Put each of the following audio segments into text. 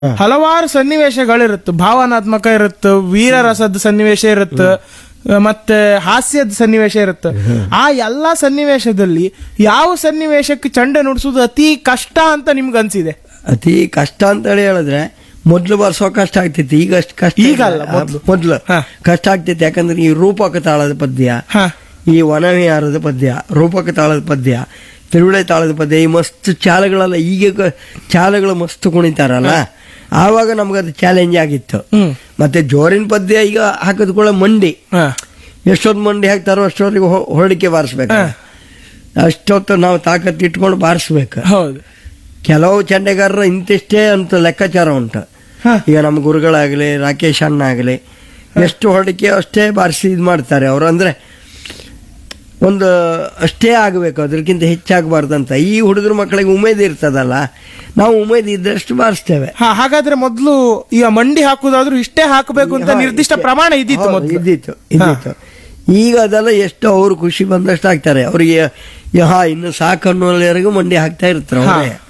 ಹಲವಾರು ಸನ್ನಿವೇಶಗಳಿರುತ್ತೆ ಭಾವನಾತ್ಮಕ ಇರುತ್ತೆ ವೀರರಸದ ಸನ್ನಿವೇಶ ಇರುತ್ತೆ ಮತ್ತೆ ಹಾಸ್ಯದ ಸನ್ನಿವೇಶ ಇರುತ್ತೆ ಆ ಎಲ್ಲಾ ಸನ್ನಿವೇಶದಲ್ಲಿ ಯಾವ ಸನ್ನಿವೇಶಕ್ಕೆ ಚಂಡೆ ನುಡಿಸೋದು ಅತಿ ಕಷ್ಟ ಅಂತ ನಿಮ್ಗೆ ಅನ್ಸಿದೆ ಅತಿ ಕಷ್ಟ ಅಂತೇಳಿ ಹೇಳಿದ್ರೆ ಮೊದ್ಲು ಬರ್ಸೋ ಕಷ್ಟ ಆಗ್ತಿತ್ತು ಈಗ ಅಷ್ಟು ಕಷ್ಟ ಈಗ ಇಲ್ಲ. ಅಲ್ಲ, ಮೊದ್ಲು. ಮೊದ್ಲು ಹಾ. ಕಷ್ಟ ಆಗ್ತಿತ್ತು ಯಾಕಂದ್ರೆ ಈ ರೂಪಕ ತಾಳದ ಪದ್ಯ ಹ ಈ ವನವಿಹಾರದ ಪದ್ಯ ರೂಪಕ ತಾಳದ ಪದ್ಯ ತಿರುಳೆ ತಾಳದ ಪದ್ಯ ಈ ಮಸ್ತ್ ಚಾಲಗಳೆಲ್ಲ ಈಗ ಕ- ಚಾಲಗಳು ಮಸ್ತ್ ಕುಣಿತಾರಲ್ಲ ಆವಾಗ ನಮ್ಗದು ಚಾಲೆಂಜ್ ಆಗಿತ್ತು ಹ್ಮ್ ಮತ್ತೆ ಜೋರಿನ ಪದ್ಯ ಈಗ ಹಾಕಿದ ಕೂಡ ಮಂಡಿ ಹ ಎಷ್ಟೊಂದು ಮಂಡಿ ಹಾಕ್ತಾರೋ ಅಷ್ಟೊತ್ತಿಗೆ ಹೊ- ಹೊರಡಿಕೆ ಬಾರಿಸ್ಬೇಕು ಹಾ. ಅಷ್ಟೊತ್ತು ನಾವು ತಾಕತ್ತು ಇಟ್ಕೊಂಡು ಬಾರಿಸ್ಬೇಕು ಹೌದು ಕೆಲವು ಚಂಡೆಗಾರರ ಇಂತಿಷ್ಟೇ ಅಂತ ಲೆಕ್ಕಾಚಾರ ಉಂಟು ಹ ಈಗ ನಮ್ಮ ಗುರುಗಳಾಗಲಿ ರಾಕೇಶ್ ಅಣ್ಣ ಆಗಲಿ ಎಷ್ಟು ಹೊರಡಿಕೆ ಅಷ್ಟೇ ಬಾರಿಸಿ ಇದು ಮಾಡ್ತಾರೆ ಅವರು ಅಂದ್ರೆ ಒಂದು ಅಷ್ಟೇ ಆಗಬೇಕು ಅದಕ್ಕಿಂತ ಹೆಚ್ಚಾಗಬಾರ್ದಂತ ಈ ಹುಡುಗರ ಮಕ್ಕಳಿಗೆ ಉಮೇದು ಇರ್ತದಲ್ಲ ನಾವು ಉಮೇದು ಇದ್ದಷ್ಟು ಬಾರಿಸ್ತೇವೆ ಹ, ಹಾಗಾದ್ರೆ ಮೊದ್ಲು ಈಗ ಮಂಡಿ ಹಾಕುದಾದ್ರೂ ಇಷ್ಟೇ ಹಾಕಬೇಕು ಅಂತ ನಿರ್ದಿಷ್ಟ ಪ್ರಮಾಣ ಇದ್ದಿತ್ತು ಹೌದು, ಮೊದ್ಲು ಇದ್ದಿತ್ತು ಇದ್ದಿತ್ತು ಈಗ ಅದೆಲ್ಲ ಎಷ್ಟು ಅವ್ರು ಖುಷಿ ಬಂದಷ್ಟು ಆಗ್ತಾರೆ ಅವರಿಗೆ ಹಾ ಇನ್ನು ಸಾಕು ಅನ್ನೋವರೆಗೂ ಮಂಡಿ ಹಾಕ್ತಾ ಇರ್ತಾರೆ ಹಾ. ಅವರೇ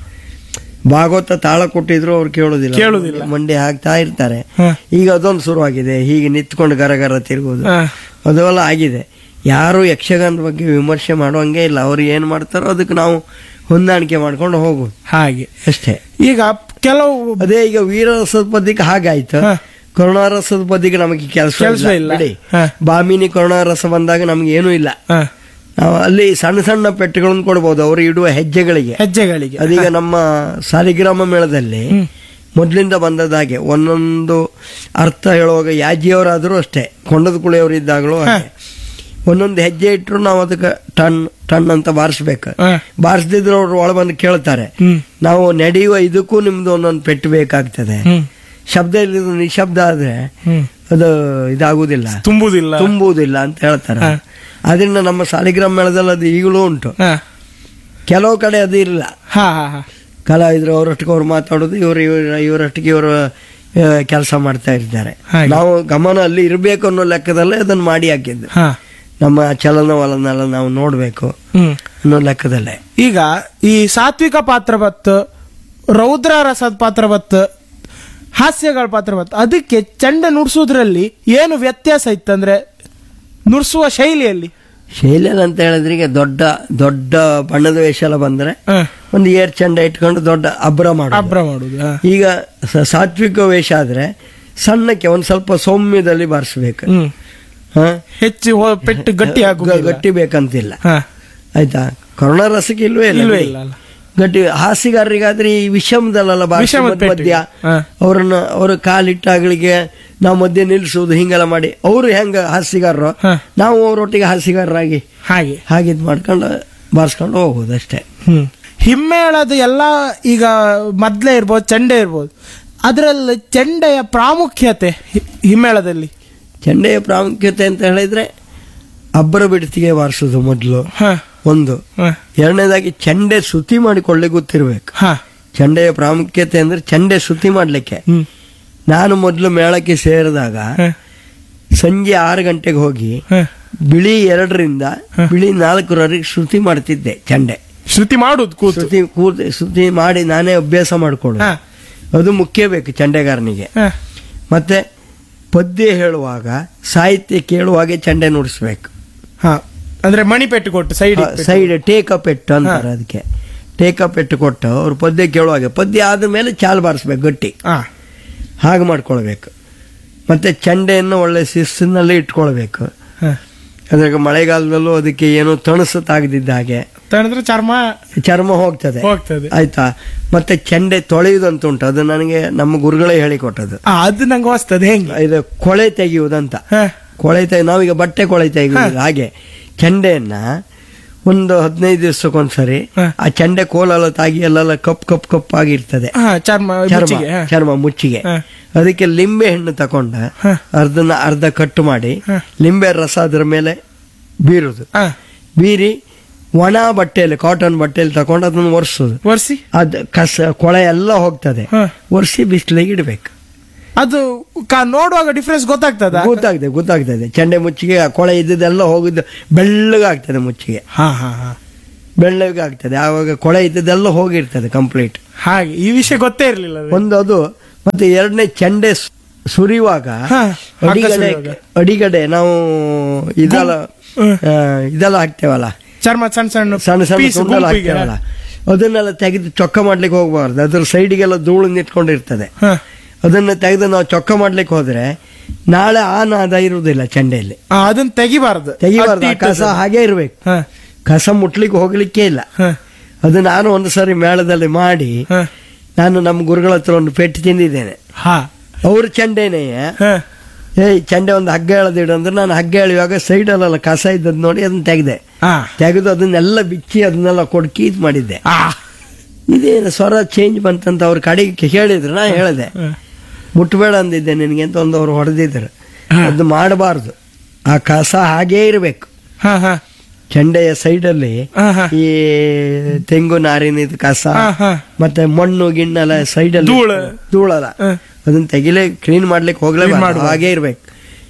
ಭಾಗವತ ತಾಳ ಕೊಟ್ಟಿದ್ರು ಅವ್ರು ಕೇಳೋದಿಲ್ಲ ಕೇಳೋದಿಲ್ಲ. ಮಂಡಿ ಹಾಕ್ತಾ ಇರ್ತಾರೆ ಹ. ಈಗ ಅದೊಂದು ಶುರುವಾಗಿದೆ ಹೀಗೆ ನಿಂತ್ಕೊಂಡು ಗರ ಗರ ತಿರುಗೋದು ಹ. ಅದೆಲ್ಲ ಆಗಿದೆ ಯಾರು ಯಕ್ಷಗಾನದ ಬಗ್ಗೆ ವಿಮರ್ಶೆ ಮಾಡುವಂಗೆ ಇಲ್ಲ ಅವ್ರು ಏನ್ ಮಾಡ್ತಾರೋ ಅದಕ್ಕೆ ನಾವು ಹೊಂದಾಣಿಕೆ ಮಾಡ್ಕೊಂಡು ಹೋಗುದು ಹಾಗೆ ಅಷ್ಟೇ ಈಗ ಕೆಲವು ಅದೇ ಈಗ ವೀರರಸದ ಪದ್ಯಕ್ಕೆ ಹಾಗಾಯ್ತು ಹ. ಕರುಣಾರಸದ ಪದ್ಯಕ್ಕೆ ನಮಗೆ ಕೆಲಸ ಕೆಲ್ಸ ಇಲ್ಲ. ಬಿಡಿ ಹ. ಬಾಮಿನಿ ಕರುಣಾರಸ ಬಂದಾಗ ನಮ್ಗೆ ಏನೂ ಇಲ್ಲ ಹ, ನಾವು ಅಲ್ಲಿ ಸಣ್ಣ ಸಣ್ಣ ಪೆಟ್ಟುಗಳನ್ನು ಕೊಡ್ಬೋದು ಅವರು ಇಡುವ ಹೆಜ್ಜೆಗಳಿಗೆ ಹೆಜ್ಜೆಗಳಿಗೆ ಅದೀಗ ನಮ್ಮ ಸಾಲಿಗ್ರಾಮ ಮೇಳದಲ್ಲಿ ಹ್ಮ್. ಮೊದಲಿಂದ ಬಂದದಾಗೆ ಒಂದೊಂದು ಅರ್ಥ ಹೇಳುವಾಗ ಯಾಜಿಯವರಾದರೂ ಅಷ್ಟೇ ಕೊಂಡದ ಕುಳಿಯವರು ಇದ್ದಾಗಲೂ ಹಾಗೆ ಒಂದೊಂದು ಹೆಜ್ಜೆ ಇಟ್ಟರು ನಾವು ಅದಕ್ಕೆ ಟನ್ ಟನ್ ಅಂತ ಬಾರಿಸ್ಬೇಕು ಹ. ಬಾರಿಸದಿದ್ರು ಅವ್ರು ಒಳ ಬಂದು ಕೇಳ್ತಾರೆ ಹ್ಮ್ ನಾವು ನಡೆಯುವ ಇದಕ್ಕೂ ನಿಮ್ದು ಒಂದೊಂದು ಪೆಟ್ಟು ಬೇಕಾಗ್ತದೆ ಹ್ಮ್ ಶಬ್ದ ಇಲ್ಲದ ನಿಶಬ್ದ ಆದ್ರೆ ಹ್ಮ್ ಅದು ಇದಾಗುವುದಿಲ್ಲ ತುಂಬುದಿಲ್ಲ ತುಂಬುವುದಿಲ್ಲ ಅಂತ ಹೇಳ್ತಾರೆ ಹ. ಅದರಿಂದ ನಮ್ಮ ಸಾಲಿಗ್ರಾಮ ಮೇಳದಲ್ಲಿ ಅದು ಈಗಲೂ ಉಂಟು ಹ. ಕೆಲವು ಕಡೆ ಅದು ಇಲ್ಲ ಹಾ ಹಾ ಹಾ ಕಲಾವಿದರು ಅವರೊಟ್ಟಿಗೆ ಅವ್ರು ಮಾತಾಡೋದು ಇವರು ಇವ್ರ ಇವರೊಟ್ಟಿಗೆ ಇವರು ಕೆಲಸ ಮಾಡ್ತಾ ಇರ್ತಾರೆ ಹಾಗೆ. ನಾವು ಗಮನ ಅಲ್ಲಿ ಇರಬೇಕು ಅನ್ನೋ ಲೆಕ್ಕದಲ್ಲೇ ಅದನ್ನು ಮಾಡಿ ಹಾಕಿದ್ದು ಹಾ ನಮ್ಮ ಚಲನವಲನೆಲ್ಲ ನಾವು ನೋಡಬೇಕು ಹ್ಮ್ ಅನ್ನೋ ಲೆಕ್ಕದಲ್ಲೇ ಈಗ ಈ ಸಾತ್ವಿಕ ಪಾತ್ರ ಬತ್ತು ರೌದ್ರ ರಸದ ಪಾತ್ರ ಬತ್ತು ಹಾಸ್ಯಗಳ ಪಾತ್ರ ಬತ್ತು ಅದಕ್ಕೆ ಚಂಡ ನುಡ್ಸೋದ್ರಲ್ಲಿ ಏನು ವ್ಯತ್ಯಾಸ ಇತ್ತಂದ್ರೆ ನುಡ್ಸುವ ಶೈಲಿಯಲ್ಲಿ ಶೈಲಿಯಲ್ಲಿ ಅಂತ ಹೇಳಿದ್ರೆ ಈಗ ದೊಡ್ಡ ದೊಡ್ಡ ಬಣ್ಣದ ವೇಷ ಎಲ್ಲ ಬಂದ್ರೆ ಹ, ಒಂದು ಏರ್ ಚಂಡ ಇಟ್ಕೊಂಡು ದೊಡ್ಡ ಅಬ್ರ ಮಾಡೋದು ಅಬ್ರ ಮಾಡುದು ಹ. ಈಗ ಸ- ಸಾತ್ವಿಕ ವೇಷ ಆದ್ರೆ ಸಣ್ಣಕ್ಕೆ ಒಂದ್ ಸ್ವಲ್ಪ ಸೌಮ್ಯದಲ್ಲಿ ಬಾರಿಸ್ಬೇಕು ಹ್ಮ್ ಹ? ಹೆಚ್ಚು ಹೋ- ಪೆಟ್ಟು ಗಟ್ಟಿ ಗ- ಹಾಕುದಿಲ್ಲ ಗಟ್ಟಿ ಬೇಕಂತಿಲ್ಲ ಹ, ಆಯ್ತಾ ಕರುಣಾ ರಸಕ್ಕೆ ಇಲ್ವೇ ಇಲ್ಲ ಇಲ್ವೇ ಬಿಡಿ. ಇಲ್ಲ ಅಲ್ಲ. ಗಟ್ಟಿ ಹಾಸಿಗಾರರಿಗಾದ್ರೆ ಈ ವಿಷಮದಲ್ಲ ವಿಷಮದ ಪೆಟ್ಟು. ಮಧ್ಯ ಹ. ಅವರನ್ನ ಅವರ ಕಾಲಿಟ್ಟಾಗಳಿಗೆ ನಾವು ಮಧ್ಯೆ ನಿಲ್ಲಿಸುವುದು ಹಿಂಗೆಲ್ಲ ಮಾಡಿ ಅವರು ಹೆಂಗ ಹಾಸಿಗಾರರು ಹ. ನಾವು ಅವರೊಟ್ಟಿಗೆ ಹಾಸಿಗಾರರಾಗಿ ಹಾಗೆ ಹಾಗಿದ್ ಮಾಡ್ಕೊಂಡು ಬಾರಿಸ್ಕೊಂಡು ಹೋಗುದು ಅಷ್ಟೇ ಹ್ಮ್ ಹಿಮ್ಮೇಳದ ಎಲ್ಲ ಈಗ ಮೊದ್ಲೇ ಇರ್ಬೋದು ಚಂಡೆ ಇರ್ಬೋದು ಅದರಲ್ಲಿ ಚೆಂಡೆಯ ಪ್ರಾಮುಖ್ಯತೆ ಹಿ- ಹಿಮ್ಮೇಳದಲ್ಲಿ ಚೆಂಡೆಯ ಪ್ರಾಮುಖ್ಯತೆ ಅಂತ ಹೇಳಿದ್ರೆ ಅಬ್ಬರ ಬಿಡತಿಗೆ ಬಾರಿಸೋದು ಮೊದಲು ಹ, ಒಂದು ಹ, ಎರಡನೇದಾಗಿ ಚೆಂಡೆ ಸುತಿ ಮಾಡಿಕೊಳ್ಳಿ ಗೊತ್ತಿರ್ಬೇಕು ಹ, ಚೆಂಡೆಯ ಪ್ರಾಮುಖ್ಯತೆ ಅಂದ್ರೆ ಚೆಂಡೆ ಸುತಿ ಮಾಡ್ಲಿಕ್ಕೆ ಹ್ಮ್, ನಾನು ಮೊದಲು ಮೇಳಕ್ಕೆ ಸೇರಿದಾಗ ಹ, ಸಂಜೆ ಆರು ಗಂಟೆಗೆ ಹೋಗಿ ಹ. ಬಿಳಿ ಎರಡರಿಂದ ಬಿಳಿ ನಾಲ್ಕರವರೆಗೆ ಶ್ರುತಿ ಮಾಡ್ತಿದ್ದೆ ಚೆಂಡೆ ಶ್ರುತಿ ಮಾಡುದು ಕೂತು ಶ್ರುತಿ ಕೂತ್ ಶ್ರುತಿ ಮಾಡಿ ನಾನೇ ಅಭ್ಯಾಸ ಮಾಡ್ಕೊಳ್ಳೋದು ಹ, ಅದು ಮುಖ್ಯ ಬೇಕು ಚೆಂಡೆಗಾರನಿಗೆ ಹ, ಮತ್ತೆ ಪದ್ಯ ಹೇಳುವಾಗ ಸಾಹಿತ್ಯ ಕೇಳುವಾಗೆ ಚೆಂಡೆ ನುಡಿಸ್ಬೇಕು ಹ. ಅಂದ್ರೆ ಮಣಿ ಪೆಟ್ಟು ಕೊಟ್ಟು ಸೈಡ್ ಸೈಡ್ ಟೇಕ್ ಅಪ್ ಎಟ್ಟು ಅಂತಾರೆ ಅದಕ್ಕೆ ಟೇಕ್ ಅಪ್ ಎಟ್ಟು ಕೊಟ್ಟು ಅವ್ರು ಪದ್ಯ ಕೇಳುವಾಗೆ ಪದ್ಯ ಆದ ಮೇಲೆ ಚಾಲ್ ಬಾರಿಸ್ಬೇಕು ಗಟ್ಟಿ ಹಾಗೆ ಮಾಡ್ಕೊಳ್ಬೇಕು ಮತ್ತೆ ಚೆಂಡೆಯನ್ನು ಒಳ್ಳೆ ಶಿಸ್ತಿನಲ್ಲಿ ಇಟ್ಕೊಳ್ಬೇಕು ಅದ್ರಾಗ ಮಳೆಗಾಲದಲ್ಲೂ ಅದಕ್ಕೆ ಏನೋ ತಣಸು ತಾಗದಿದ್ದ ಹಾಗೆ ತಣದ್ರೆ ಚರ್ಮ ಚರ್ಮ ಹೋಗ್ತದೆ ಹೋಗ್ತದೆ ಆಯ್ತಾ ಮತ್ತೆ ಚೆಂಡೆ ತೊಳೆಯುವುದಂತ ಉಂಟು ಅದು ನನಗೆ ನಮ್ಮ ಗುರುಗಳೇ ಹೇಳಿಕೊಟ್ಟದ್ದು ಆ, ಅದು ನಂಗೆ ಹೊಸ್ತದೆ ಹೆಂಗೆ ಇದು ಕೊಳೆ ತೆಗೆಯುವುದಂತ ಹ, ಕೊಳೆ ತೆಗೆ ನಾವೀಗ ಬಟ್ಟೆ ಕೊಳೆ ತೆಗೆಯುವುದು ಹಾಗೆ ಚೆಂಡೆಯನ್ನ ಒಂದು ಹದಿನೈದು ದಿವಸಕ್ಕೊಂದ್ಸರಿ ಹ. ಆ ಚೆಂಡೆ ಕೋಲೆಲ್ಲ ತಾಗಿ ಅಲ್ಲೆಲ್ಲ ಕಪ್ ಕಪ್ ಕಪ್ ಆಗಿರ್ತದೆ ಹ, ಚರ್ಮ ಚರ್ಮ ಮುಚ್ಚಿಗೆ, ಹ. ಚರ್ಮ ಮುಚ್ಚಿಗೆ ಹ. ಅದಕ್ಕೆ ಲಿಂಬೆ ಹಣ್ಣು ತಕೊಂಡ ಹ. ಅರ್ಧನ ಅರ್ಧ ಕಟ್ಟು ಮಾಡಿ ಹ. ಲಿಂಬೆ ರಸ ಅದ್ರ ಮೇಲೆ ಬೀರುದು ಹ, ಬೀರಿ ಒಣ ಬಟ್ಟೆಯಲ್ಲಿ ಕಾಟನ್ ಬಟ್ಟೆಯಲ್ಲಿ ತಕೊಂಡು ಅದನ್ನು ಒರೆಸೋದು ಒರ್ಸಿ ಅದ್ ಕಸ ಕೊಳೆ ಎಲ್ಲ ಹೋಗ್ತದೆ ಹ. ಒರೆಸಿ ಬಿಸಿಲಿಗೆ ಇಡಬೇಕು ಅದು ಕ- ನೋಡುವಾಗ ಡಿಫ್ರೆನ್ಸ್ ಗೊತ್ತಾಗ್ತದ ಗೊತ್ತಾಗ್ತದೆ ಗೊತ್ತಾಗ್ತದೆ ಚೆಂಡೆ ಮುಚ್ಚಿಗೆ ಆ ಕೊಳೆ ಇದ್ದದೆಲ್ಲ ಹೋಗಿದ್ದು ಬೆಳ್ಳಗಾಗ್ತದೆ ಮುಚ್ಚಿಗೆ ಹಾ ಹಾ ಹಾ ಬೆಳ್ಳಗಾಗ್ತದೆ ಆವಾಗ ಕೊಳೆ ಇದ್ದದೆಲ್ಲ ಹೋಗಿರ್ತದೆ ಕಂಪ್ಲೀಟ್ ಹಾಗೆ ಈ ವಿಷಯ ಗೊತ್ತೇ ಇರ್ಲಿಲ್ಲ ಅದು. ಒಂದು ಅದು ಮತ್ತೆ ಎರಡನೇ ಚಂಡೆ ಸು- ಸುರಿಯುವಾಗ ಹಾ, ಹಗ್ಗ ಅಡಿಗಡೆ ಸುರಿಯುವಾಗ. ಅಡಿಗಡೆ ನಾವು ಇದೆಲ್ಲ ಹ್ಮ್. ಆ, ಇದೆಲ್ಲ ಹಾಕ್ತೇವಲ್ಲ ಚರ್ಮ ಸಣ್ಣ ಸಣ್ಣ ಸಣ್ಣ ಸಣ್ಣ piece ತುಂಡೆಲ್ಲ ಗುಂಪಿಗೆ. ಹಾಕ್ತೇವಲ್ಲ ಅದನ್ನೆಲ್ಲ ತೆಗೆದು ಚೊಕ್ಕ ಮಾಡ್ಲಿಕ್ಕೆ ಹೋಗಬಾರ್ದು ಅದ್ರ ಸೈಡಿಗೆಲ್ಲ ಧೂಳು ನಿಂತ್ಕೊಂಡಿರ್ತದೆ ಹ. ಅದನ್ನ ತೆಗೆದು ನಾವು ಚೊಕ್ಕ ಮಾಡ್ಲಿಕ್ಕೆ ಹೋದ್ರೆ ನಾಳೆ ಆ ನಾದ ಇರುವುದಿಲ್ಲ ಚಂಡೆಯಲ್ಲಿ ಆ, ಅದನ್ನ ತೆಗಿಬಾರ್ದು ತೆಗಿಬಾರ್ದು ಆ ಅಟ್ಟಿ ಕಸ ಇಟ್ಟದ್ದು. ಹಾಗೆ ಇರ್ಬೇಕು ಹ, ಕಸ ಮುಟ್ಲಿಕ್ಕೆ ಹೋಗ್ಲಿಕ್ಕೆ ಇಲ್ಲ ಹ, ಅದು ನಾನು ಒಂದು ಸಾರಿ ಮೇಳದಲ್ಲಿ ಮಾಡಿ ಹ, ನಾನು ನಮ್ಮ ಗುರುಗಳ ಹತ್ರ ಒಂದು ಪೆಟ್ಟು ತಿಂದಿದ್ದೇನೆ ಹ, ಅವ್ರ ಚಂಡೆನೇ ಹ. ಏಯ್ ಚಂಡೆ ಒಂದು ಹಗ್ಗ ಎಳೆದಿಡು ಅಂದ್ರೆ ನಾನು ಹಗ್ಗ ಎಳೆಯುವಾಗ ಸೈಡಲ್ಲೆಲ್ಲ ಕಸ ಇದ್ದದ್ದು ನೋಡಿ ಅದನ್ನ ತೆಗೆದೆ ಆ, ತೆಗೆದು ಅದನ್ನೆಲ್ಲ ಬಿಚ್ಚಿ ಅದನ್ನೆಲ್ಲ ಕೊಡ್ಕಿ ಇದು ಮಾಡಿದ್ದೆ ಆ, ಇದೇನು ಸ್ವರ ಚೇಂಜ್ ಬಂತಂತ ಅವ್ರ ಕಡೆಗೆ ಹೇಳಿದ್ರು ನಾ ಹೇಳಿದೆ ಹ. ಮುಟ್ಬೇಡ ಅಂದಿದ್ದೆ ನಿನಗೆ ಅಂತ ಒಂದು ಅವ್ರು ಹೊಡೆದಿದ್ರು ಹಾ. ಅದು ಮಾಡಬಾರ್ದು ಆ ಕಸ ಹಾಗೇ ಇರಬೇಕು ಹ, ಹ, ಚಂಡೆಯ ಸೈಡಲ್ಲಿ ಹ, ಹ. ಈ ತೆಂಗು ನಾರಿನ ಕಸ ಹ, ಹ. ಮತ್ತೆ ಮಣ್ಣು ಗಿಣ್ಣೆಲ್ಲ ಸೈಡಲ್ಲಿ ಧೂಳು. ಧೂಳಲ್ಲ ಹ. ಅದನ್ನ ತೆಗಿಲೇ ಕ್ಲೀನ್ ಮಾಡ್ಲಿಕ್ಕೆ Clean ಹೋಗ್ಲೇಬಾರ್ದು ಮಾಡ್ಬಾರ್ದು. ಹಾಗೆ ಇರ್ಬೇಕು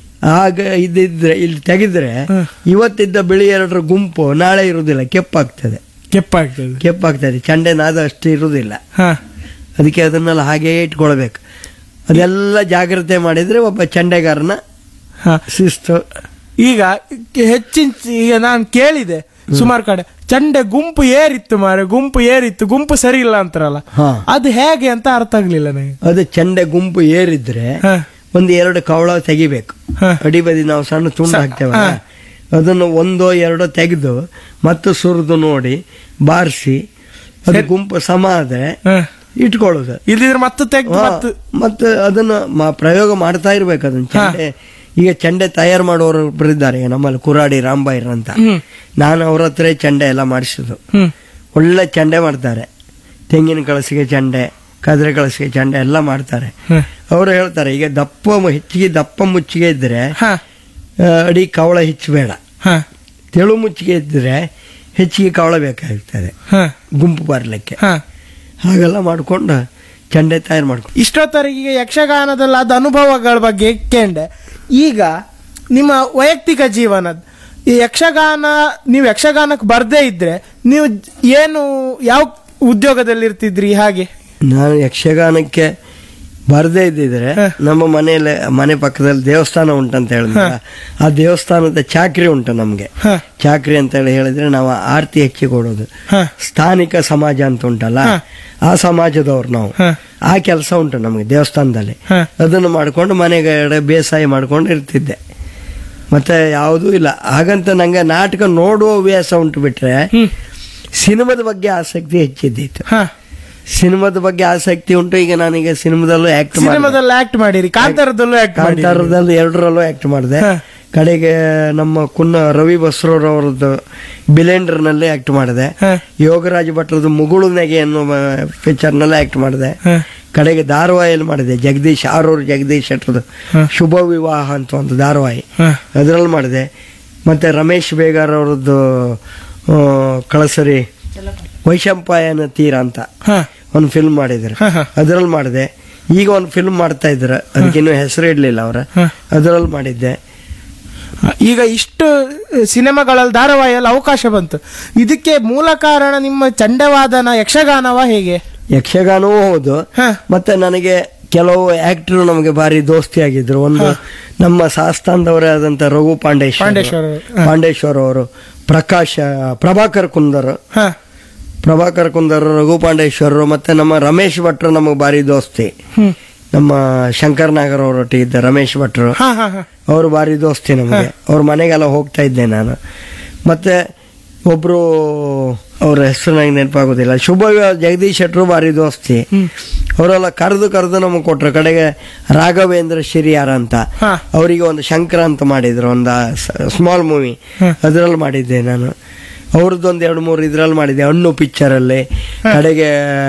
ಆಗ ಇದ್ದಿದ್ರೆ ಇಲ್ಲಿ ತೆಗೆದ್ರೆ ಹ. ಇವತ್ತಿದ್ದ ಬಿಳಿ ಎರಡರ ಗುಂಪು ನಾಳೆ ಇರುವುದಿಲ್ಲ ಕೆಪ್ಪಾಗ್ತದೆ ಕೆಪ್ಪಾಗ್ತದೆ ಕೆಪ್ಪಾಗ್ತದೆ ಚಂಡೆ ನಾದ ಅಷ್ಟು ಇರುವುದಿಲ್ಲ ಹ. ಅದಕ್ಕೆ ಅದನ್ನೆಲ್ಲ ಹಾಗೇ ಇಟ್ಕೊಳ್ಬೇಕು ಅದೆಲ್ಲ ಜಾಗ್ರತೆ ಮಾಡಿದ್ರೆ ಒಬ್ಬ ಚಂಡೆಗಾರನ ಹ. ಶಿಸ್ತು ಈಗ ಹೆಚ್ಚಿನ ಈಗ ನಾನು ಕೇಳಿದೆ ಸುಮಾರು ಕಡೆ ಚಂಡೆ ಗುಂಪು ಏರಿತ್ತು ಮಾರೆ ಗುಂಪು ಏರಿತ್ತು ಗುಂಪು ಸರಿ ಇಲ್ಲ ಅಂತಾರಲ್ಲ ಹಾ. ಅದು ಹೇಗೆ ಅಂತ ಅರ್ಥ ಆಗ್ಲಿಲ್ಲ ನನಗೆ ಅದು ಚಂಡೆ ಗುಂಪು ಏರಿದ್ರೆ ಹ, ಒಂದು ಎರಡು ಕವಳ ತೆಗಿಬೇಕು ಹ. ಅಡಿಬದಿ ನಾವು ಸಣ್ಣ ತುಂಡು ಸ- ಹಾಕ್ತೇವಲ್ಲ ಹಾ. ಅದನ್ನು ಒಂದೋ ಎರಡೋ ತೆಗೆದು ಮತ್ತು ಸುರಿದು ನೋಡಿ ಬಾರಿಸಿ ಅದು ಸರಿ. ಗುಂಪು ಸಮ ಆದ್ರೆ ಹ. ಇಟ್ಕೊಳ್ಳೋದು ಇಲ್ದಿದ್ರೆ ಮತ್ತೆ ತೆಗ್ದು ಹಾ, ಮತ್ತೆ ಮತ್ತೆ ಅದನ್ನ ಮ- ಪ್ರಯೋಗ ಮಾಡ್ತಾ ಇರ್ಬೇಕು ಅದನ್ನ ಹಾ. ಚಂಡೆ ಈಗ ಚಂಡೆ ತಯಾರು ಮಾಡೋರು ಒಬ್ರು ಇದ್ದಾರೆ ಈಗ ನಮ್ಮಲ್ಲಿ ಕುರಾಡಿ ರಾಂಬೈರ್ ಅಂತ ಹ್ಮ್ ನಾನು ಅವ್ರ ಹತ್ರ ಚಂಡೆ ಎಲ್ಲ ಮಾಡಿಸಿದ್ದು ಹ್ಮ್ ಒಳ್ಳೆ ಚಂಡೆ ಮಾಡ್ತಾರೆ ತೆಂಗಿನ ಕಳಸಿಗೆ ಚಂಡೆ ಕದ್ರೆ ಕಳಸಿಗೆ ಚಂಡೆ ಎಲ್ಲ ಮಾಡ್ತಾರೆ ಹ. ಅವರು ಹೇಳ್ತಾರೆ ಈಗ ದಪ್ಪ ಮ- ಹೆಚ್ಚಿಗೆ ದಪ್ಪ ಮುಚ್ಚಿಗೆ ಇದ್ರೆ ಹ, ಆ, ಅಡಿ ಕವಳ ಹೆಚ್ಚಬೇಡ ಹ, ತೆಳು ಮುಚ್ಚಿಗೆ ಇದ್ರೆ ಹೆಚ್ಚಿಗೆ ಕವಳ ಬೇಕಾಗ್ತದೆ ಹ, ಗುಂಪು ಬರಲಿಕ್ಕೆ ಹ. ಹಾಗೆಲ್ಲ ಮಾಡ್ಕೊಂಡು ಚಂಡೆ ತಯಾರು ಮಾಡ್ಕೊಂಡು ಇಷ್ಟೊತ್ತವರೆಗೆ ಯಕ್ಷಗಾನದಲ್ಲಿ ಆದ ಅನುಭವಗಳ ಬಗ್ಗೆ ಕೇಂಡೆ ಈಗ ನಿಮ್ಮ ವೈಯಕ್ತಿಕ ಜೀವನದ ಈ ಯಕ್ಷಗಾನ ನೀವು ಯಕ್ಷಗಾನಕ್ಕೆ ಬರ್ದೇ ಇದ್ರೆ ನೀವು ಏನು ಯಾವ ಉದ್ಯೋಗದಲ್ಲಿ ಇರ್ತಿದ್ರಿ ಹಾಗೆ ನಾನು ಯಕ್ಷಗಾನಕ್ಕೆ ಬರದೇ ಇದ್ದಿದ್ರೆ ಹ. ನಮ್ಮ ಮನೆಯಲ್ಲಿ ಮನೆ ಪಕ್ಕದಲ್ಲಿ ದೇವಸ್ಥಾನ ಉಂಟಂತ ಹೇಳಿದ್ರೆ ಆ ದೇವಸ್ಥಾನದ ಚಾಕ್ರಿ ಉಂಟು ನಮಗೆ ಹ, ಚಾಕ್ರಿ ಅಂತ ಹೇಳಿ ಹೇಳಿದ್ರೆ ನಾವು ಆರತಿ ಹೆಚ್ಚಿ ಕೊಡೋದು ಹ, ಸ್ಥಾನಿಕ ಸಮಾಜ ಅಂತ ಉಂಟಲ್ಲ ಹ. ಆ ಸಮಾಜದವ್ರು ನಾವು ಹ, ಆ ಕೆಲಸ ಉಂಟು ನಮಗೆ ದೇವಸ್ಥಾನದಲ್ಲಿ ಹ. ಅದನ್ನು ಮಾಡ್ಕೊಂಡು ಮನೆಗೆ ಬೇಸಾಯ ಮಾಡ್ಕೊಂಡು ಇರ್ತಿದ್ದೆ ಮತ್ತೆ ಯಾವುದೂ ಇಲ್ಲ ಹಾಗಂತ ನಂಗೆ ನಾಟಕ ನೋಡುವ ಹವ್ಯಾಸ ಉಂಟು ಬಿಟ್ರೆ ಹ್ಮ್, ಸಿನಿಮಾದ ಬಗ್ಗೆ ಆಸಕ್ತಿ ಹೆಚ್ಚಿದ್ದಿತ್ತು ಹ. ಸಿನಿಮಾದ ಬಗ್ಗೆ ಆಸಕ್ತಿ ಉಂಟು ಈಗ ನಾನೀಗ ಸಿನಿಮಾದಲ್ಲೂ ಆಕ್ಟ್ ಮಾಡಿದೆ ಸಿನಿಮಾದಲ್ಲಿ ಆಕ್ಟ್ ಮಾಡಿರಿ ಕಾಂತಾರದಲ್ಲೂ ಆಕ್ಟ್ ಮಾಡಿರಿ ಕಾಂತಾರದಲ್ಲಿ ಎರಡರಲ್ಲೂ ಆಕ್ಟ್ ಮಾಡಿದೆ ಹ. ಕಡೆಗೆ ನಮ್ಮ ಕುನ್ನ ರವಿ ಬಸ್ರವ್ರವ್ರದ್ದು ಬಿಲೆಂಡರ್ನಲ್ಲಿ ಆಕ್ಟ್ ಮಾಡಿದೆ ಹ, ಯೋಗರಾಜ್ ಭಟ್ರದ್ದು ಮುಗುಳು ನೆಗೆ ಅನ್ನುವ ಪಿಕ್ಚರ್ನಲ್ಲಿ ಆಕ್ಟ್ ಮಾಡಿದೆ ಹ, ಕಡೆಗೆ ಧಾರಾವಾಹಿಯಲ್ಲಿ ಮಾಡಿದೆ ಜಗದೀಶ್ ಆರೂರು ಜಗದೀಶ್ ಶೆಟ್ಟರ್ದು ಹ. ಶುಭ ವಿವಾಹ ಅಂತ ಒಂದು ಧಾರಾವಾಹಿ ಹ, ಅದರಲ್ಲಿ ಮಾಡಿದೆ ಮತ್ತೆ ರಮೇಶ್ ಬೇಗಾರ್ ಅವರದ್ದು ಆ, ಕಳಸರಿ ವೈಶಂಪಾಯನ ತೀರ ಅಂತ ಹ, ಒಂದು ಫಿಲ್ಮ್ ಮಾಡಿದ್ರು ಹ, ಹ. ಅದರಲ್ಲಿ ಮಾಡಿದೆ ಈಗ ಒಂದು ಫಿಲ್ಮ್ ಮಾಡ್ತಾ ಇದ್ರು ಅದಕ್ಕಿನ್ನೂ ಹೆಸರು ಇಡ್ಲಿಲ್ಲ ಅವರ ಹ. ಅದರಲ್ಲಿ ಮಾಡಿದ್ದೆ ಈಗ ಇಷ್ಟು ಸಿನಿಮಾಗಳಲ್ಲಿ ಧಾರಾವಾಹಿಯಲ್ಲಿ ಅವಕಾಶ ಬಂತು ಇದಕ್ಕೆ ಮೂಲ ಕಾರಣ ನಿಮ್ಮ ಚಂಡವಾದನ ಯಕ್ಷಗಾನವ ಹೇಗೆ ಯಕ್ಷಗಾನವೂ ಹೌದು ಹ. ಮತ್ತೆ ನನಗೆ ಕೆಲವು ಆಕ್ಟರ್ ನಮಗೆ ಭಾರಿ ದೋಸ್ತಿ ಆಗಿದ್ರು ಒಂದು ಹ. ನಮ್ಮ ಸಾಸ್ತಾನದವರೇ ಆದಂತ ರಘು ಪಾಂಡೇಶ್ವರ ಪಾಂಡೇಶ್ವರ, ಹ. ಪಾಂಡೇಶ್ವರ ಅವರು ಪ್ರಕಾಶ ಪ್ರಭಾಕರ್ ಕುಂದರ್ ಹ, ಪ್ರಭಾಕರ್ ಕುಂದರ್ ರಘು ಪಾಂಡೇಶ್ವರರು ಮತ್ತೆ ನಮ್ಮ ರಮೇಶ್ ಭಟ್ರು ನಮಗೆ ಭಾರಿ ದೋಸ್ತಿ ಹ್ಮ್. ನಮ್ಮ ಶಂಕರ್ ನಾಗರ್ ಅವರೊಟ್ಟಿಗೆ ಇದ್ದ ರಮೇಶ್ ಭಟ್ರು ಹ, ಹ, ಹ. ಅವರು ಭಾರಿ ದೋಸ್ತಿ ನಮಗೆ ಅವ್ರ ಮನೆಗೆಲ್ಲ ಹೋಗ್ತಾ ಇದ್ದೆ ನಾನು ಮತ್ತೆ ಒಬ್ರು ಅವ್ರ ಹೆಸರು ನಂಗೆ ನೆನಪಾಗೋದಿಲ್ಲ ಶುಭ ವಿವಾಹ ಜಗದೀಶ್ ಶೆಟ್ರು ಭಾರಿ ದೋಸ್ತಿ ಹ್ಮ್. ಅವರೆಲ್ಲ ಕರೆದು ಕರೆದು ನಮಗೆ ಕೊಟ್ರು ಕಡೆಗೆ ರಾಘವೇಂದ್ರ ಶಿರಿಯಾರ ಅಂತ ಹಾ. ಅವರಿಗೆ ಒಂದು ಶಂಕರ ಅಂತ ಮಾಡಿದ್ರು ಒಂದು ಸ್ಮಾಲ್ ಮೂವಿ ಹ್ಮ್. ಅದರಲ್ಲಿ ಮಾಡಿದ್ದೆ ನಾನು ಅವ್ರದ್ದು ಒಂದು ಎರಡು ಮೂರು ಇದ್ರಲ್ಲಿ ಮಾಡಿದ್ದೆ ಹಣ್ಣು ಪಿಕ್ಚರಲ್ಲಿ ಕಡೆಗೆ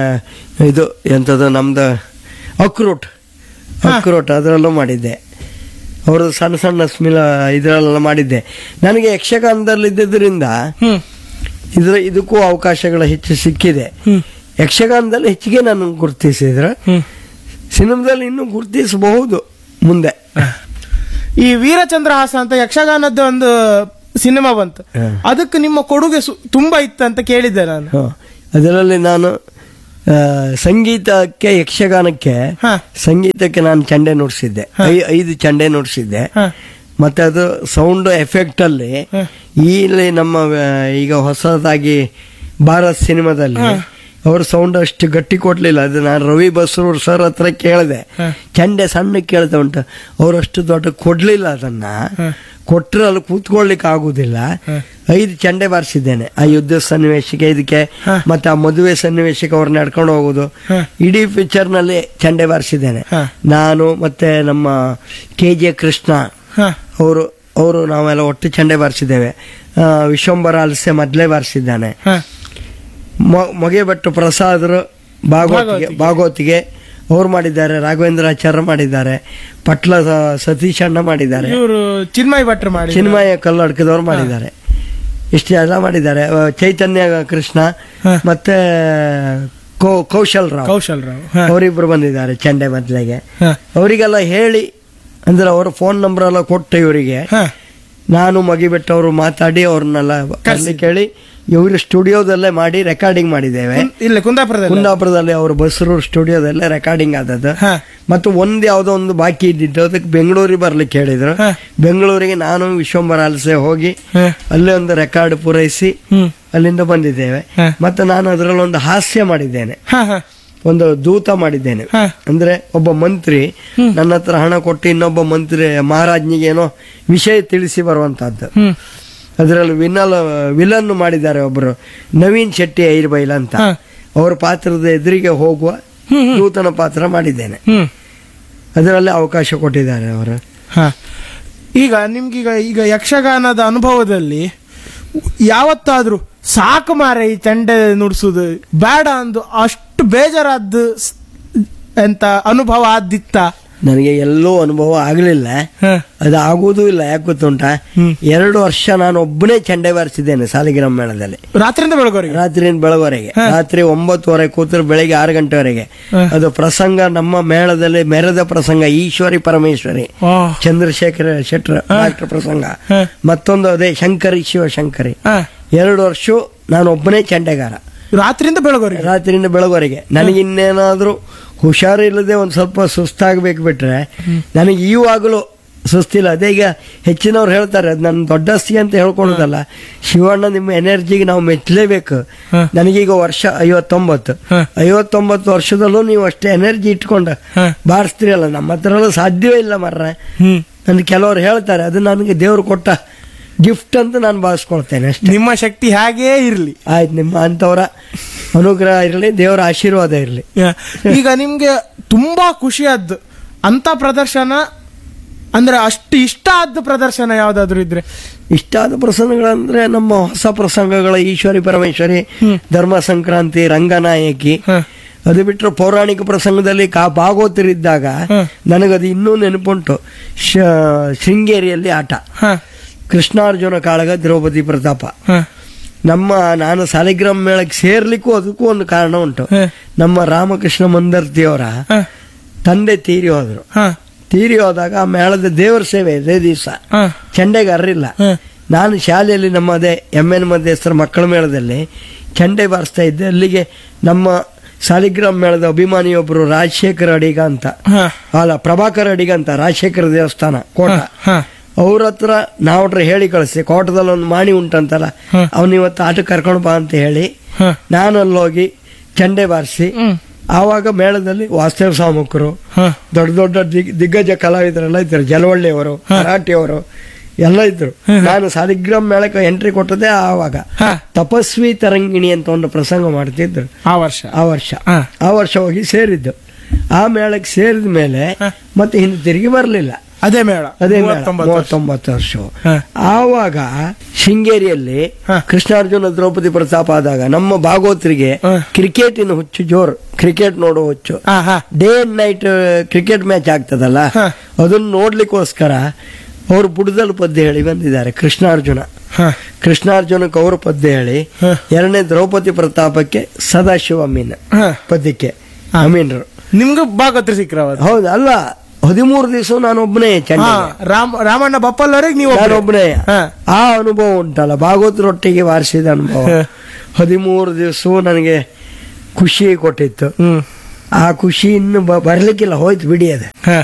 ಇದು ಎಂಥದ್ದು ನಮ್ದು ಅಕ್ರೂಟ್ ಅಕ್ರೂಟ್ ಅದರಲ್ಲೂ ಮಾಡಿದ್ದೆ ಅವ್ರದ್ದು ಸಣ್ಣ ಸಣ್ಣ ಸ್ಮಿಲ ಇದರಲ್ಲೆಲ್ಲ ಮಾಡಿದ್ದೆ ನನಗೆ ಯಕ್ಷಗಾನದಲ್ಲಿ ಇದ್ದಿದ್ದರಿಂದ ಹ್ಮ್. ಇದ್ರ ಇದಕ್ಕೂ ಅವಕಾಶಗಳು ಹೆಚ್ಚು ಸಿಕ್ಕಿದೆ ಹ್ಮ್. ಯಕ್ಷಗಾನದಲ್ಲಿ ಹೆಚ್ಚಿಗೆ ನಾನು ಗುರುತಿಸಿದ್ರೆ ಹ್ಮ್. ಸಿನಿಮಾದಲ್ಲಿ ಇನ್ನೂ ಗುರುತಿಸಬಹುದು ಮುಂದೆ ಈ ವೀರಚಂದ್ರಹಾಸ ಅಂತ ಯಕ್ಷಗಾನದ ಒಂದು ಸಿನಿಮಾ ಬಂತು ಹ. ಅದಕ್ಕೆ ನಿಮ್ಮ ಕೊಡುಗೆ ಸು- ತುಂಬಾ ಇತ್ತು ಅಂತ ಕೇಳಿದ್ದೆ ನಾನು ಹ. ಅದರಲ್ಲಿ ನಾನು ಆ, ಸಂಗೀತಕ್ಕೆ ಯಕ್ಷಗಾನಕ್ಕೆ ಹಾ. ಸಂಗೀತಕ್ಕೆ ನಾನು ಚಂಡೆ ನುಡಿಸಿದ್ದೆ ಐ- ಐದು ಚಂಡೆ ನುಡಿಸಿದ್ದೆ ಹಾ. ಮತ್ತೆ ಅದು ಸೌಂಡ್ ಎಫೆಕ್ಟ್ ಅಲ್ಲಿ ಹಾ. ಇಲ್ಲಿ ನಮ್ಮ ಆ, ಈಗ ಹೊಸದಾಗಿ ಭಾರತ್ ಸಿನಿಮಾದಲ್ಲಿ ಹಾ. ಅವ್ರ ಸೌಂಡ್ ಅಷ್ಟು ಗಟ್ಟಿ ಕೊಡ್ಲಿಲ್ಲ ಅದು ನಾನು ರವಿ ಬಸ್ರೂರ್ ಸರ್ ಹತ್ರ ಕೇಳಿದೆ ಹಾ. ಚಂಡೆ ಸಣ್ಣ ಕೇಳ್ತಾ ಉಂಟು ಅವರಷ್ಟು ದೊಡ್ಡ ಕೊಡ್ಲಿಲ್ಲ ಅದನ್ನ ಹಾ. ಕೊಟ್ರೆ ಅಲ್ಲಿ ಕೂತ್ಕೊಳ್ಳಿಕ್ಕೆ ಆಗುದಿಲ್ಲ ಹಾ. ಐದು ಚಂಡೆ ಬಾರಿಸಿದ್ದೇನೆ ಆ ಯುದ್ಧ ಸನ್ನಿವೇಶಕ್ಕೆ ಇದಕ್ಕೆ ಹಾ. ಮತ್ತೆ ಆ ಮದುವೆ ಸನ್ನಿವೇಶಕ್ಕೆ ಅವ್ರು ನಡ್ಕೊಂಡು ಹೋಗುದು ಹಾ. ಇಡೀ ಪಿಕ್ಚರ್ ನಲ್ಲಿ ಚಂಡೆ ಬಾರಿಸಿದ್ದೇನೆ ಹಾ. ನಾನು ಮತ್ತೆ ನಮ್ಮ ಕೆ ಜೆ ಕೃಷ್ಣ ಹಾ. ಅವರು ಅವರು ನಾವೆಲ್ಲ ಒಟ್ಟು ಚಂಡೆ ಬಾರಿಸಿದ್ದೇವೆ ಆ, ವಿಶ್ವಂಬರ ಅಲಸೆ ಮೊದಲೇ ಬಾರಿಸಿದ್ದಾನೆ ಹಾ. ಮೊ- ಮೊಗೆ ಭಟ್ಟು ಪ್ರಸಾದರು ಭಾಗವತಿಗೆ ಭಾಗವತಿಗೆ. ಭಾಗವತಿಗೆ ಅವ್ರು ಮಾಡಿದ್ದಾರೆ ರಾಘವೇಂದ್ರಾಚಾರ್ಯ ಮಾಡಿದ್ದಾರೆ ಪಟ್ಲ ಸ- ಸತೀಶ್ ಅಣ್ಣ ಮಾಡಿದ್ದಾರೆ ಇವರು ಚಿನ್ಮಯ್ ಭಟ್ರು ಮಾಡಿ ಚಿನ್ಮಯ ಕಲ್ಲಡ್ಕದವ್ರು ಮಾಡಿದ್ದಾರೆ ಇಷ್ಟು ಎಲ್ಲ ಮಾಡಿದ್ದಾರೆ ಆ, ಚೈತನ್ಯ ಕೃಷ್ಣ ಹಾ. ಮತ್ತೆ ಕೌ- ಕೌಶಲ್ ರಾವ್ ಕೌಶಲ್ ರಾವ್ ಹಾ. ಅವರಿಬ್ರು ಬಂದಿದ್ದಾರೆ ಚಂಡೆ ಮೊದಲಿಗೆ ಹಾ. ಅವರಿಗೆಲ್ಲ ಹೇಳಿ ಅಂದ್ರೆ ಅವ್ರ ಫೋನ್ ನಂಬರ್ ಎಲ್ಲ ಕೊಟ್ಟು ಇವರಿಗೆ ಹಾ. ನಾನು ಮಗಿಬಿಟ್ಟವರು ಮಾತಾಡಿ ಅವ್ರನ್ನೆಲ್ಲ ಕರ್ಲಿ ಕೇಳಿ ಇವರು ಸ್ಟುಡಿಯೋದಲ್ಲೇ ಮಾಡಿ ರೆಕಾರ್ಡಿಂಗ್ ಮಾಡಿದ್ದೇವೆ ಕುಂ- ಇಲ್ಲ ಕುಂದಾಪುರದಲ್ಲಿ ಕುಂದಾಪುರದಲ್ಲಿ ಅವರು ಬಸರೂರು ಸ್ಟುಡಿಯೋದಲ್ಲೇ ರೆಕಾರ್ಡಿಂಗ್ ಆದದ್ದು ಹಾ. ಮತ್ತು ಒಂದ್ ಯಾವ್ದೋ ಒಂದು ಬಾಕಿ ಇದ್ದಿದ್ದು ಅದಕ್ಕೆ ಬೆಂಗಳೂರಿಗೆ ಬರ್ಲಿಕ್ಕೆ ಹೇಳಿದ್ರು ಹಾ. ಬೆಂಗಳೂರಿಗೆ ನಾನು ವಿಶ್ವಂಬರ ಅಲಸೆ ಹೋಗಿ ಹಾ. ಅಲ್ಲೇ ಒಂದು ರೆಕಾರ್ಡ್ ಪೂರೈಸಿ ಹ್ಮ್ ಅಲ್ಲಿಂದ ಬಂದಿದ್ದೇವೆ ಹಾ. ಮತ್ತೆ ನಾನು ಅದರಲ್ಲಿ ಒಂದು ಹಾಸ್ಯ ಮಾಡಿದ್ದೇನೆ ಹಾ ಹಾ ಒಂದು ದೂತ ಮಾಡಿದ್ದೇನೆ ಹಾ. ಅಂದ್ರೆ ಒಬ್ಬ ಮಂತ್ರಿ ನನ್ನ ಹತ್ರ ಹಣ ಕೊಟ್ಟು ಇನ್ನೊಬ್ಬ ಮಂತ್ರಿ ಮಹಾರಾಜ್ನಿಗೆ ಏನೋ ವಿಷಯ ತಿಳಿಸಿ ಬರುವಂತಹದ್ದು ಹ್ಮ್ ಅದರಲ್ಲಿ ವಿನಲ್ ವಿಲನ್ ಮಾಡಿದ್ದಾರೆ ಒಬ್ಬರು ನವೀನ್ ಶೆಟ್ಟಿ ಐರ್ಬೈಲ್ ಅಂತ ಹಾ. ಅವ್ರ ಪಾತ್ರದ ಎದುರಿಗೆ ಹೋಗುವ ಹ್ಮ್, ಹ್ಮ್. ನೂತನ ಪಾತ್ರ ಮಾಡಿದ್ದೇನೆ ಹ್ಮ್ ಅದರಲ್ಲಿ ಅವಕಾಶ ಕೊಟ್ಟಿದ್ದಾರೆ ಅವರು ಹಾ ಈಗ ನಿಮ್ಗೀಗ ಈಗ ಯಕ್ಷಗಾನದ ಅನುಭವದಲ್ಲಿ ಯಾವತ್ತಾದ್ರೂ ಸಾಕು ಮಾರೆ ಈ ಚಂಡೆ ನುಡ್ಸುದು ಬೇಡ ಅಂದು ಅಷ್ಟು ಬೇಜಾರಾದ ಸ್- ಎಂತ ಅನುಭವ ಆದಿತ್ತ ನನಗೆ ಎಲ್ಲೂ ಅನುಭವ ಆಗಲಿಲ್ಲ ಹ. ಅದು ಆಗುವುದೂ ಇಲ್ಲ ಯಾಕೆ ಗೊತ್ತುಂಟ ಹ್ಮ್. ಎರಡು ವರ್ಷ ನಾನು ಒಬ್ಬನೇ ಚಂಡೆ ಬಾರಿಸಿದ್ದೇನೆ ಸಾಲಿಗ್ರಾಮ ಮೇಳದಲ್ಲಿ ರಾತ್ರಿಯಿಂದ ಬೆಳಗೋರಿಗೆ ರಾತ್ರಿಯಿಂದ ಬೆಳವರೆಗೆ ಹ. ರಾತ್ರಿ ಒಂಬತ್ತುವರೆ ಕೂತ್ರೆ ಬೆಳಿಗ್ಗೆ ಆರು ಗಂಟೆವರೆಗೆ ಹ. ಅದು ಪ್ರಸಂಗ ನಮ್ಮ ಮೇಳದಲ್ಲಿ ಮೆರೆದ ಪ್ರಸಂಗ ಈಶ್ವರಿ ಪರಮೇಶ್ವರಿ ಓ. ಚಂದ್ರಶೇಖರ ಶೆಟ್ರ ಡಾಕ್ಟರ್ ಪ್ರಸಂಗ ಹ. ಮತ್ತೊಂದು ಅದೇ ಶಂಕರಿ ಶಿವಶಂಕರಿ ಹ. ಎರಡು ವರ್ಷ ನಾನು ಒಬ್ಬನೇ ಚಂಡೆಗಾರ ರಾತ್ರಿಯಿಂದ ಬೆಳಗೋರಿಗೆ ರಾತ್ರಿಯಿಂದ ಬೆಳವರೆಗೆ ನನಗೆ ಇನ್ನೇನಾದ್ರೂ ಹುಷಾರಿಲ್ಲದೆ ಒಂದ್ ಸ್ವಲ್ಪ ಸುಸ್ತಾಗ್ಬೇಕು ಬಿಟ್ರೆ ನನಗೆ ಈವಾಗಲೂ ಸುಸ್ತಿಲ್ಲ ಅದೇ ಈಗ ಹೆಚ್ಚಿನವ್ರು ಹೇಳ್ತಾರೆ ಅದು ನನ್ನ ದೊಡ್ಡಸ್ತಿ ಅಂತ ಹೇಳ್ಕೊಳ್ಳೋದಲ್ಲ ಶಿವಣ್ಣ ನಿಮ್ಮ ಎನರ್ಜಿಗೆ ನಾವು ಮೆಚ್ಚಲೇಬೇಕು ಹ. ನನಗೀಗ ವರ್ಷ ಐವತ್ತೊಂಬತ್ತು ಹ. ಐವತ್ತೊಂಬತ್ತು ವರ್ಷದಲ್ಲೂ ನೀವು ಅಷ್ಟೇ ಎನರ್ಜಿ ಇಟ್ಕೊಂಡು ಹ. ಬಾರಿಸ್ತೀರಲ್ಲ ನಮ್ಮ ಹತ್ರ ಎಲ್ಲ ಸಾಧ್ಯವೇ ಇಲ್ಲ ಮರ್ರೆ ಹ್ಮ್ ನನ್ ಕೆಲವರು ಹೇಳ್ತಾರೆ ಅದು ನನಗೆ ದೇವ್ರು ಕೊಟ್ಟ ಗಿಫ್ಟ್ ಅಂತ ನಾನು ಭಾವಿಸ್ಕೊಳ್ತೇನೆ ಅಷ್ಟೇ ನಿಮ್ಮ ಶಕ್ತಿ ಹಾಗೇ ಇರ್ಲಿ ಆಯ್ತು ನಿಮ್ಮ ಅಂತವರ ಅನುಗ್ರಹ ಇರಲಿ ದೇವರ ಆಶೀರ್ವಾದ ಇರಲಿ ಯ- ಈಗ ನಿಮ್ಗೆ ತುಂಬಾ ಖುಷಿಯಾದ್ದು ಅಂತ ಪ್ರದರ್ಶನ ಅಂದ್ರೆ ಅಷ್ಟು ಇಷ್ಟ ಆದ ಪ್ರದರ್ಶನ ಯಾವ್ದಾದ್ರು ಇದ್ರೆ ಇಷ್ಟಾದ ಪ್ರಸಂಗಗಳಂದ್ರೆ ನಮ್ಮ ಹೊಸ ಪ್ರಸಂಗಗಳ ಈಶ್ವರಿ ಪರಮೇಶ್ವರಿ ಧರ್ಮ ಸಂಕ್ರಾಂತಿ ರಂಗನಾಯಕಿ ಹ. ಅದು ಬಿಟ್ಟರೆ ಪೌರಾಣಿಕ ಪ್ರಸಂಗದಲ್ಲಿ ಕಾ ಭಾಗವತರಿದ್ದಾಗ ಹ. ನನಗದು ಇನ್ನೂ ನೆನಪುಂಟು ಶ- ಶೃಂಗೇರಿಯಲ್ಲಿ ಆಟ ಹ, ಕೃಷ್ಣಾರ್ಜುನ ಕಾಳಗ ದ್ರೌಪದಿ ಪ್ರತಾಪ ಹ, ನಮ್ಮ ನಾನು ಸಾಲಿಗ್ರಾಮ ಮೇಳಕ್ಕೆ ಸೇರ್ಲಿಕ್ಕೂ ಅದಕ್ಕೂ ಒಂದು ಕಾರಣ ಉಂಟು ಹ. ನಮ್ಮ ರಾಮಕೃಷ್ಣ ಮಂದರ್ತಿಯವರ ಹ, ತಂದೆ ತೀರಿ ಹೋದ್ರು ಹ, ತೀರಿ ಹೋದಾಗ ಆ ಮೇಳದ ದೇವರ ಸೇವೆ ಇದೇ ದಿವಸ ಹ, ಚಂಡೆಗಾರರಿಲ್ಲ ಹ. ನಾನು ಶಾಲೆಯಲ್ಲಿ ನಮ್ಮದೇ ಎಮ್ ಎನ್ ಮಧ್ಯಸ್ಥರ ಮಕ್ಕಳ ಮೇಳದಲ್ಲಿ ಚಂಡೆ ಬಾರಿಸ್ತಾ ಇದ್ದೆ ಅಲ್ಲಿಗೆ ನಮ್ಮ ಸಾಲಿಗ್ರಾಮ್ ಮೇಳದ ಅಭಿಮಾನಿಯೊಬ್ಬರು ರಾಜಶೇಖರ ಅಡಿಗ ಅಂತ ಹ, ಅಲ್ಲ ಪ್ರಭಾಕರ್ ಅಡಿಗ ಅಂತ ರಾಜಶೇಖರ ದೇವಸ್ಥಾನ ಕೋಟ ಹ, ಅವ್ರ ಹತ್ರ ನಾವ್ರ ಹೇಳಿ ಕಳಿಸಿ ಕೋಟದಲ್ಲಿ ಒಂದು ಮಾಣಿ ಉಂಟಂತಲ್ಲ ಹ. ಅವನ್ ಇವತ್ತು ಆಟಕ್ಕೆ ಕರ್ಕೊಂಡು ಬಾ ಅಂತ ಹೇಳಿ ಹ. ನಾನು ಅಲ್ಲಿ ಹೋಗಿ ಚಂಡೆ ಬಾರಿಸಿ ಹ್ಮ್. ಆವಾಗ ಮೇಳದಲ್ಲಿ ವಾಸ್ತವ ಸಾಮುಕರು ಹ, ದೊಡ್ಡ ದೊಡ್ಡ ದಿಗ್- ದಿಗ್ಗಜ ಕಲಾವಿದರೆಲ್ಲ ಇದ್ರು ಜಲವಳ್ಳಿಯವರು ಮರಾಠಿಯವರು ಎಲ್ಲ ಇದ್ರು ನಾನು ಸಾಲಿಗ್ರಾಮ್ ಮೇಳಕ್ಕೆ ಎಂಟ್ರಿ ಕೊಟ್ಟದೆ ಆವಾಗ ಹ. ತಪಸ್ವಿ ತರಂಗಿಣಿ ಅಂತ ಒಂದು ಪ್ರಸಂಗ ಮಾಡ್ತಿದ್ರು ಆ ವರ್ಷ ಆ ವರ್ಷ ಹ. ಆ ವರ್ಷ ಹೋಗಿ ಸೇರಿದ್ದು ಆ ಮೇಳಕ್ಕೆ ಸೇರಿದ ಮೇಲೆ ಹ. ಮತ್ತೆ ಹಿಂದೆ ತಿರುಗಿ ಬರಲಿಲ್ಲ ಅದೇ ಮೇಳ ಅದೇ ಮೇಳ ಮೂವತ್ತೊಂಬತ್ತು ವರ್ಷ. ಮೂವತ್ತೊಂಬತ್ತು ವರ್ಷ ಹ. ಆವಾಗ ಶೃಂಗೇರಿಯಲ್ಲಿ ಹ. ಕೃಷ್ಣಾರ್ಜುನ ದ್ರೌಪದಿ ಪ್ರತಾಪ ಆದಾಗ ನಮ್ಮ ಭಾಗವತರಿಗೆ ಹ. ಕ್ರಿಕೆಟಿನ ಹುಚ್ಚು ಜೋರು ಕ್ರಿಕೆಟ್ ನೋಡೋ ಹುಚ್ಚು ಹ, ಹ. Day and night cricket match ಆಗ್ತದಲ್ಲ ಹ. ಅದನ್ನು ನೋಡ್ಲಿಕ್ಕೋಸ್ಕರ ಅವರು ಬುಡದಲ್ಲಿ ಪದ್ಯ ಹೇಳಿ ಬಂದಿದ್ದಾರೆ ಕೃಷ್ಣಾರ್ಜುನ ಹ, ಕೃಷ್ಣಾರ್ಜುನಕ್ಕೆ ಅವರು ಪದ್ಯ ಹೇಳಿ ಹ. ಎರಡನೇ ದ್ರೌಪದಿ ಪ್ರತಾಪಕ್ಕೆ ಸದಾಶಿವ ಅಮೀನ್ ಹ. ಪದ್ಯಕ್ಕೆ ಹ. ಅಮೀನ್ರು ನಿಮ್ಗೂ ಭಾಗವತ್ರಿ ಸಿಕ್ಕ್ರವ ಹೌದು ಅಲ್ಲ ಹದಿಮೂರು ದಿವಸ ನಾನು ಒಬ್ಬನೇ ಹಾ ಚೆನ್ನೈ ರಾಮ ರಾಮಣ್ಣ ಬಪ್ಪಲ್ವರೆಗೆ ನೀವು ಒಬ್ರೇ. ನಾನೊಬ್ಬನೇ ಹ. ಆ ಅನುಭವ ಉಂಟಲ್ಲ ಭಾಗವತರೊಟ್ಟಿಗೆ ಬಾರಿಸಿದ ಅನುಭವ ಹ. ಹದಿಮೂರು ದಿವಸ ನನಗೆ ಖುಷಿ ಕೊಟ್ಟಿತ್ತು ಹ್ಮ್ ಆ ಖುಷಿ ಇನ್ನು ಬ- ಬರ್ಲಿಕ್ಕಿಲ್ಲ ಹೋಯ್ತು ಬಿಡಿ ಅದು ಹ.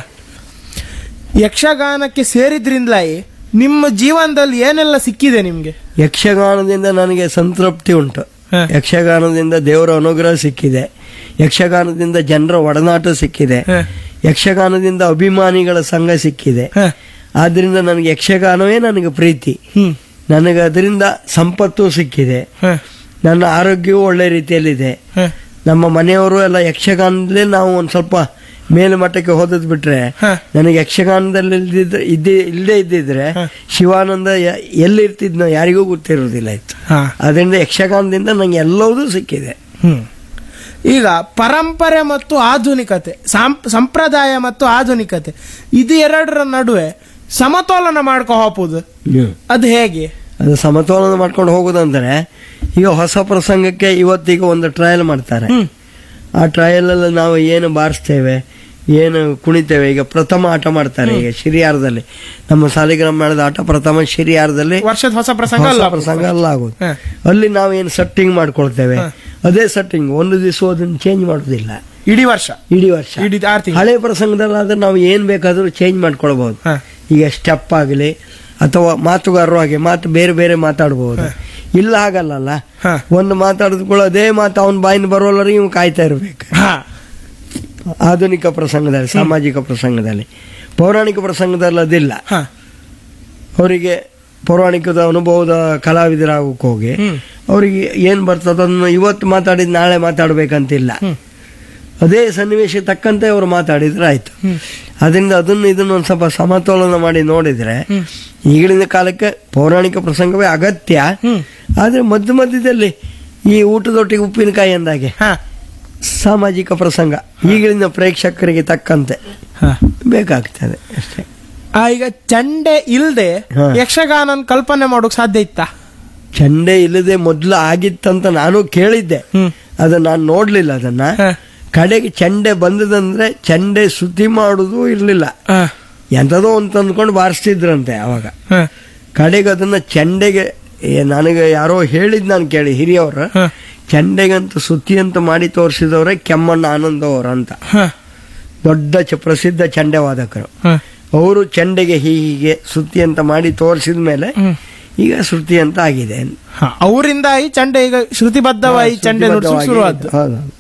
ಯಕ್ಷಗಾನಕ್ಕೆ ಸೇರಿದ್ರಿಂದಲಾಯಿ ನಿಮ್ಮ ಜೀವನದಲ್ಲಿ ಏನೆಲ್ಲ ಸಿಕ್ಕಿದೆ ನಿಮ್ಗೆ ಯಕ್ಷಗಾನದಿಂದ ನನಗೆ ಸಂತೃಪ್ತಿ ಉಂಟು ಹ. ಯಕ್ಷಗಾನದಿಂದ ದೇವರ ಅನುಗ್ರಹ ಸಿಕ್ಕಿದೆ ಯಕ್ಷಗಾನದಿಂದ ಜನರ ಒಡನಾಟ ಸಿಕ್ಕಿದೆ ಹ. ಯಕ್ಷಗಾನದಿಂದ ಅಭಿಮಾನಿಗಳ ಸಂಘ ಸಿಕ್ಕಿದೆ ಹ. ಆದ್ರಿಂದ ನನಗೆ ಯಕ್ಷಗಾನವೇ ನನಗೆ ಪ್ರೀತಿ ಹ್ಮ್ ನನಗೆ ಅದರಿಂದ ಸಂಪತ್ತು ಸಿಕ್ಕಿದೆ ಹ. ನನ್ನ ಆರೋಗ್ಯವೂ ಒಳ್ಳೆ ರೀತಿಯಲ್ಲಿದೆ ಹ. ನಮ್ಮ ಮನೆಯವರು ಎಲ್ಲ ಯಕ್ಷಗಾನದಲ್ಲೇ ನಾವು ಒಂದು ಸ್ವಲ್ಪ ಮೇಲ್ಮಟ್ಟಕ್ಕೆ ಹೋದದ್ ಬಿಟ್ರೆ ಹ. ನನಗೆ ಯಕ್ಷಗಾನದಲ್ಲಿ ಇಲ್ದಿದ್ರೆ ಇದ್ದೇ ಇಲ್ಲದೆ ಇದ್ದಿದ್ರೆ ಹ. ಶಿವಾನಂದ ಯ- ಎಲ್ಲಿರ್ತಿದ್ನೋ ಯಾರಿಗೂ ಗೊತ್ತಿರೋದಿಲ್ಲ ಇತ್ತು ಹ. ಅದರಿಂದ ಯಕ್ಷಗಾನದಿಂದ ನಂಗೆ ಎಲ್ಲವೂ ಸಿಕ್ಕಿದೆ ಹ್ಮ್. ಈಗ ಪರಂಪರೆ ಮತ್ತು ಆಧುನಿಕತೆ ಸಾಂಪ್- ಸಂಪ್ರದಾಯ ಮತ್ತು ಆಧುನಿಕತೆ ಇದು ಎರಡರ ನಡುವೆ ಸಮತೋಲನ ಮಾಡ್ಕೊ ಹೋಗುದು ಅದು ಹೇಗೆ ಅದು ಸಮತೋಲನ ಮಾಡ್ಕೊಂಡು ಹೋಗೋದಂದ್ರೆ ಈಗ ಹೊಸ ಪ್ರಸಂಗಕ್ಕೆ ಇವತ್ತೀಗ ಒಂದು ಟ್ರಯಲ್ ಮಾಡ್ತಾರೆ ಹ್ಮ್. ಆ ಟ್ರಯಲ್ ಅಲ್ಲಿ ನಾವು ಏನು ಬಾರಿಸ್ತೇವೆ ಏನು ಕುಣಿತೇವೆ ಈಗ ಪ್ರಥಮ ಆಟ ಮಾಡ್ತಾರೆ ಈಗ ಶಿರಿಯಾರದಲ್ಲಿ ನಮ್ಮ ಸಾಲಿಗ್ರಾಮ ಮೇಳದ ಆಟ ಪ್ರಥಮ ಶಿರಿಯಾರದಲ್ಲಿ ವರ್ಷದ ಹೊಸ ಪ್ರಸಂಗ ಹೊಸ ಅಲ್ಲ ಪ್ರಸಂಗ ಅಲ್ಲ ಆಗೋದು ಹ. ಅಲ್ಲಿ ನಾವು ಏನು ಸೆಟ್ಟಿಂಗ್ ಮಾಡ್ಕೊಳ್ತೇವೆ ಹ. ಅದೇ ಸೆಟ್ಟಿಂಗ್ ಒಂದು ದಿವಸ ಅದನ್ನು ಚೇಂಜ್ ಮಾಡೋದಿಲ್ಲ ಇಡೀ ವರ್ಷ ಇಡೀ ವರ್ಷ ಇಡೀ ಆರು ತಿಂಗಳು ಹಳೆ ಪ್ರಸಂಗದಲ್ಲಾದ್ರೆ ನಾವು ಏನ್ ಬೇಕಾದ್ರೂ ಚೇಂಜ್ ಮಾಡ್ಕೊಳ್ಬಹುದು ಹ. ಈಗ ಸ್ಟೆಪ್ ಆಗಲಿ ಅಥವಾ ಮಾತುಗಾರರು ಹಾಗೆ ಮಾತು ಬೇರೆ ಬೇರೆ ಮಾತಾಡಬಹುದು ಇಲ್ಲ ಹಾಗಲ್ಲಲ್ಲ ಹ. ಒಂದು ಮಾತಾಡಿದ್ಕೊಳ್ಳೋ ಅದೇ ಮಾತು ಅವನ ಬಾಯಿನ ಬರೋಲ್ಲರಿ ಇವ್ ಕಾಯ್ತಾ ಇರ್ಬೇಕು ಹ. ಆಧುನಿಕ ಪ್ರಸಂಗದಲ್ಲಿ ಸಾಮಾಜಿಕ ಪ್ರಸಂಗದಲ್ಲಿ ಪೌರಾಣಿಕ ಪ್ರಸಂಗದಲ್ಲಿ ಅದಿಲ್ಲ ಹ. ಅವರಿಗೆ ಪೌರಾಣಿಕದ ಅನುಭವದ ಕಲಾವಿದರಾಗಕ್ಕೆ ಹೋಗಿ ಹ್ಮ್. ಅವರಿಗೆ ಏನ್ ಬರ್ತದೆ ಅದನ್ನು ಇವತ್ತು ಮಾತಾಡಿದ್ ನಾಳೆ ಮಾತಾಡ್ಬೇಕಂತಿಲ್ಲ ಹ್ಮ್. ಅದೇ ಸನ್ನಿವೇಶ ತಕ್ಕಂತೆ ಅವರು ಮಾತಾಡಿದ್ರೆ ಆಯ್ತು ಹ್ಮ್. ಅದರಿಂದ ಅದನ್ನು ಇದನ್ನು ಒಂದು ಸ್ವಲ್ಪ ಸಮತೋಲನ ಮಾಡಿ ನೋಡಿದ್ರೆ ಹ್ಮ್. ಈಗಿನ ಕಾಲಕ್ಕೆ ಪೌರಾಣಿಕ ಪ್ರಸಂಗವೇ ಅಗತ್ಯ ಹ್ಮ್. ಆದ್ರೆ ಮಧ್ಯ ಮಧ್ಯದಲ್ಲಿ ಈ ಊಟದೊಟ್ಟಿಗೆ ಉಪ್ಪಿನಕಾಯಿ ಅಂದಾಗೆ ಹ. ಸಾಮಾಜಿಕ ಪ್ರಸಂಗ ಈಗಿನ ಪ್ರೇಕ್ಷಕರಿಗೆ ತಕ್ಕಂತೆ ಹ. ಬೇಕಾಗ್ತದೆ ಅಷ್ಟೇ ಆ, ಈಗ ಚಂಡೆ ಇಲ್ದೆ ಹ. ಯಕ್ಷಗಾನನ್ ಕಲ್ಪನೆ ಮಾಡೋಕ್ ಸಾಧ್ಯ ಇತ್ತಾ ಚಂಡೆ ಇಲ್ಲದೆ ಮೊದಲು ಆಗಿತ್ತಂತ ನಾನು ಕೇಳಿದ್ದೆ ಹ್ಮ್. ಅದನ್ನ ನಾನು ನೋಡ್ಲಿಲ್ಲ ಅದನ್ನ ಹ. ಕಡೆಗೆ ಚಂಡೆ ಬಂದದಂದ್ರೆ ಚಂಡೆ ಸುದ್ದಿ ಮಾಡುದು ಇರ್ಲಿಲ್ಲ ಹ. ಎಂಥದೋ ಒಂದು ತಂದ್ಕೊಂಡು ಬಾರಿಸ್ತಿದ್ರಂತೆ ಅವಾಗ ಹ. ಕಡೆಗೆ ಅದನ್ನ ಚಂಡೆಗೆ ಏ, ನನಗೆ ಯಾರೋ ಹೇಳಿದ್ ನಾನು ಕೇಳಿ ಹಿರಿಯವರು ಹ. ಚಂಡೆಗಂತ ಸುತ್ತಿ ಅಂತ ಮಾಡಿ ತೋರಿಸಿದವರೇ ಕೆಮ್ಮಣ್ಣ ಆನಂದ ಅವರು ಅಂತ ಹ. ದೊಡ್ಡ ಚ ಪ್ರಸಿದ್ಧ ಚಂಡೆ ವಾದಕರು ಹ. ಅವರು ಚಂಡೆಗೆ ಹೀಗೆ ಸುತ್ತಿ ಅಂತ ಮಾಡಿ ತೋರಿಸಿದ ಮೇಲೆ ಹ್ಮ್. ಈಗ ಶ್ರುತಿ ಅಂತ ಆಗಿದೆ ಹ. ಅವರಿಂದ ಈ ಚಂಡೆ ಈಗ ಶ್ರುತಿಬದ್ಧವಾಗಿ ಚಂಡೆ ನುಡಿಸೋಕ್ ಶುರುವಾದ್ದು ಹೌದು